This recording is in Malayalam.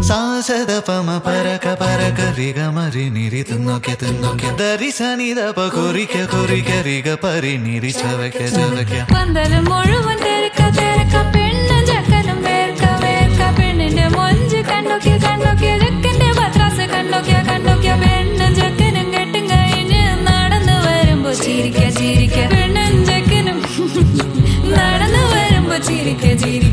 സാസദ പമ പരക പരക റിഗ മരി നിരി തിന്നൊക്കെ തിന്നൊക്കെ ദരി സനിത പ കുറിക്ക കുറിക്ക റിഗ പരി നിരി ചവയ്ക്ക ചവയ്ക്ക പന്തല് മുഴുവൻ തിരക്ക തിരക്ക പെണ്ണും ചക്കനും വേർക്ക വേർക്ക പെണ്ണിന്റെ മൊഞ്ച് കണ്ടോക്കിയ കണ്ടോക്കിയ ചെക്കന്റെ പത്രാസ് കണ്ടോക്കിയ കണ്ടോക്കിയ പെണ്ണും ചെക്കനും കെട്ടും കഴിഞ്ഞ് നടന്നു വരുമ്പോ ചിരിക്ക ചിരിക്ക പെണ്ണും ചെക്കനും നടന്നു വരുമ്പോ ചിരിക്ക ചിരിക്ക